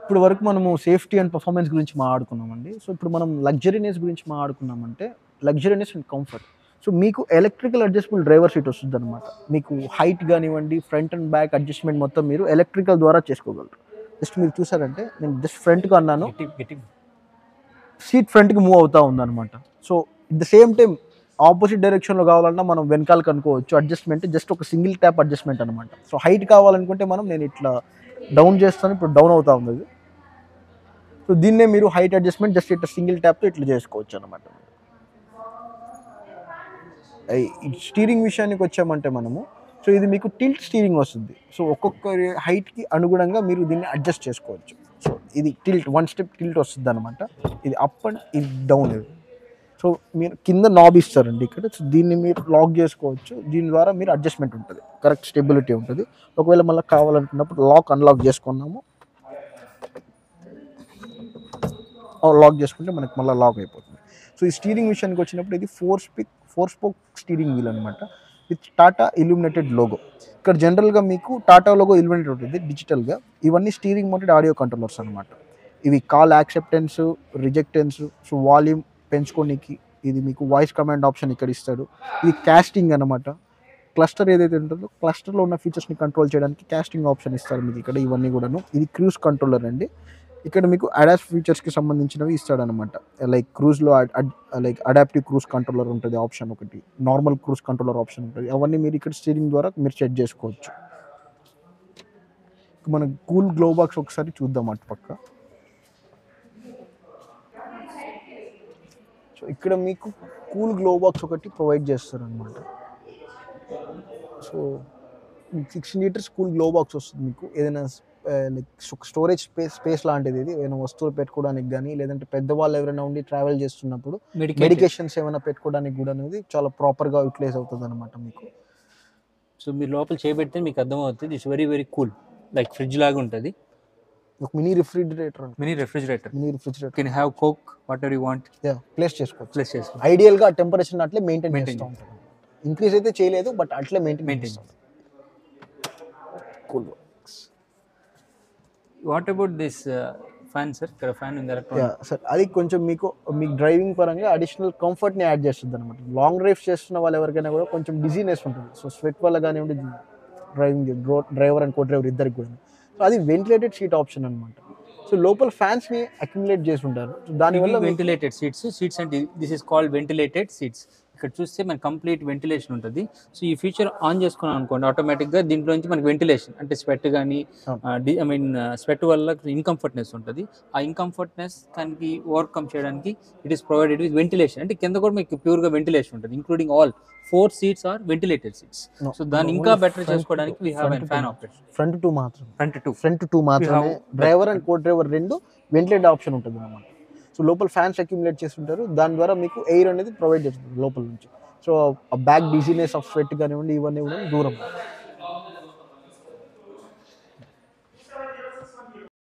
ఇప్పుడు వరకు మనము సేఫ్టీ అండ్ పర్ఫార్మెన్స్ గురించి మాట్లాడుకున్నామండి సో ఇప్పుడు మనం లగ్జరీనెస్ గురించి మాట్లాడుకున్నామంటే లగ్జరీనెస్ అండ్ కంఫర్ట్ సో మీకు ఎలక్ట్రికల్ అడ్జస్టబుల్ డ్రైవర్ సీట్ వస్తుంది అనమాట మీకు హైట్ కానివ్వండి ఫ్రంట్ అండ్ బ్యాక్ అడ్జస్ట్మెంట్ మొత్తం మీరు ఎలక్ట్రికల్ ద్వారా చేసుకోగలరు జస్ట్ మీరు చూసారంటే నేను జస్ట్ ఫ్రంట్గా అన్నాను గట్టి గట్టి సీట్ ఫ్రంట్కి మూవ్ అవుతా ఉందన్నమాట so it the same time opposite డైరెక్షన్లో కావాలన్నా మనం వెనకాలకు అనుకోవచ్చు అడ్జస్ట్మెంట్ జస్ట్ ఒక సింగిల్ ట్యాప్ అడ్జస్ట్మెంట్ అనమాట సో హైట్ కావాలనుకుంటే మనం నేను ఇట్లా డౌన్ చేస్తాను ఇప్పుడు డౌన్ అవుతా ఉంది అది సో దీన్నే మీరు హైట్ అడ్జస్ట్మెంట్ జస్ట్ ఇట్లా సింగిల్ ట్యాప్తో ఇట్లా చేసుకోవచ్చు అనమాట స్టీరింగ్ విషయానికి వచ్చామంటే మనము సో ఇది మీకు టిల్ట్ స్టీరింగ్ వస్తుంది సో ఒక్కొక్క హైట్కి అనుగుణంగా మీరు దీన్ని అడ్జస్ట్ చేసుకోవచ్చు సో ఇది టిల్ట్ వన్ స్టెప్ టిల్ట్ వస్తుంది అనమాట ఇది అప్ అండ్ ఇది డౌన్ ఇది సో మీరు కింద నాబ్ ఇస్తారండి ఇక్కడ సో దీన్ని మీరు లాక్ చేసుకోవచ్చు దీని ద్వారా మీరు అడ్జస్ట్మెంట్ ఉంటుంది కరెక్ట్ స్టెబిలిటీ ఉంటుంది ఒకవేళ మళ్ళీ కావాలనుకున్నప్పుడు లాక్ అన్లాక్ చేసుకున్నాము లాక్ చేసుకుంటే మనకి మళ్ళీ లాక్ అయిపోతుంది సో ఈ స్టీరింగ్ విషయానికి వచ్చినప్పుడు ఇది four spoke four spoke steering wheel అనమాట విత్ టాటా ఇల్యూమినేటెడ్ లోగో ఇక్కడ జనరల్గా మీకు టాటా లోగో ఇల్యూమినేటెడ్ ఉంటుంది డిజిటల్గా ఇవన్నీ స్టీరింగ్ మౌంటెడ్ ఆడియో కంట్రోలర్స్ అనమాట ఇవి call acceptance rejectance so volume పెంచుకోనికి ఇది మీకు వాయిస్ కమాండ్ ఆప్షన్ ఇక్కడ ఇస్తాడు ఇది క్యాస్టింగ్ అనమాట క్లస్టర్ ఏదైతే ఉంటుందో క్లస్టర్లో ఉన్న ఫీచర్స్ని కంట్రోల్ చేయడానికి క్యాస్టింగ్ ఆప్షన్ ఇస్తారు మీకు ఇక్కడ ఇవన్నీ కూడాను ఇది క్రూజ్ కంట్రోలర్ అండి ఇక్కడ మీకు అడాస్ ఫీచర్స్కి సంబంధించినవి ఇస్తాడనమాట లైక్ క్రూజ్లో లైక్ అడాప్టివ్ క్రూజ్ కంట్రోలర్ ఉంటుంది ఆప్షన్ ఒకటి నార్మల్ క్రూజ్ కంట్రోలర్ ఆప్షన్ ఉంటుంది అవన్నీ మీరు ఇక్కడ స్టీరింగ్ ద్వారా మీరు సెట్ చేసుకోవచ్చు మన కూల్ గ్లో బాక్స్ ఒకసారి చూద్దాం అటు పక్క సో ఇక్కడ మీకు కూల్ గ్లో బాక్స్ ఒకటి ప్రొవైడ్ చేస్తారనమాట so sixteen litres cool glove box వస్తుంది మీకు ఏదైనా లైక్ స్టోరేజ్ స్పేస్ స్పేస్ లాంటిది ఇది ఏదైనా వస్తువులు పెట్టుకోవడానికి కానీ లేదంటే పెద్దవాళ్ళు ఎవరైనా ఉండి ట్రావెల్ చేస్తున్నప్పుడు మెడికేషన్ మెడికేషన్స్ ఏమైనా పెట్టుకోవడానికి కూడా అనేది చాలా ప్రాపర్గా యూటిలైజ్ అవుతుంది అనమాట మీకు సో మీరు లోపల చేయబెడితే మీకు అర్థమవుతుంది it's very very cool like fridge లాగా ఉంటుంది ఒక mini refrigerator mini refrigerator mini refrigerator can have Coke whatever you want place చేసుకోవచ్చు ప్లేస్ చేసుకో ఐడియల్గా టెంపరేచర్ అట్లే మెయింటైన్ Maintain చేస్తూ ఉంటాం ఇంక్రీజ్ అయితే చేయలేదు బట్ అట్లే maintain Maintain maintain cool what about this fan sir ఇక్కడ ఫ్యాన్ ఉంది ఎలక్ట్రానిక్ సార్ అది కొంచెం మీకు మీకు డ్రైవింగ్ పరంగా అడిషనల్ కంఫర్ట్ని యాడ్ చేస్తుంది అనమాట లాంగ్ డ్రైవ్స్ చేస్తున్న వాళ్ళు ఎవరికైనా కూడా కొంచెం డిజీనెస్ ఉంటుంది సో స్వెట్ వల్ల కానివ్వండి driving driver and co driver ఇద్దరికి కూడా సో అది వెంటిలేటెడ్ సీట్ ఆప్షన్ అనమాట సో లోపల ఫ్యాన్స్ని అక్యుములేట్ చేసి ఉంటారు సో దానివల్ల మీకు- వెంటిలేటెడ్ సీట్స్ సీట్స్ అంటే this is called ventilated seats ఇక్కడ చూస్తే మనకి కంప్లీట్ వెంటిలేషన్ ఉంటుంది సో ఈ ఫీచర్ ఆన్ చేసుకున్నాం అనుకోండి ఆటోమేటిక్గా దీంట్లో నుంచి మనకి వెంటిలేషన్ అంటే స్వెట్ కానీ అవును. ఐ మీన్ స్వెట్ వల్ల ఇన్కంఫర్ట్నెస్ ఉంటుంది ఆ ఇన్కంఫర్ట్నెస్ దానికి ఓవర్కమ్ చేయడానికి it is provided with ventilation అంటే కింద కూడా మీకు ప్యూర్గా వెంటిలేషన్ ఉంటుంది including all four seats are ventilated seats No, so దాన్ని no, ఇంకా only బెటర్ front చేసుకోవడానికి to- we have front and to fan back. ఆప్షన్ ఫ్రంట్ టూ మాత్రం ఫ్రంట్ టూ ఫ్రంట్ టూ మాత్రమే have- driver and co driver రెండు ventilate option ఉంటుంది అనమాట so లోపల ఫ్యాన్స్ అక్యుములేట్ చేస్తుంటారు దాని ద్వారా మీకు ఎయిర్ అనేది ప్రొవైడ్ చేస్తుంది లోపల నుంచి సో ఆ బ్యాక్ డిజీనెస్ ఆఫ్ స్వెట్ కానివ్వండి ఇవన్నీ కూడా దూరం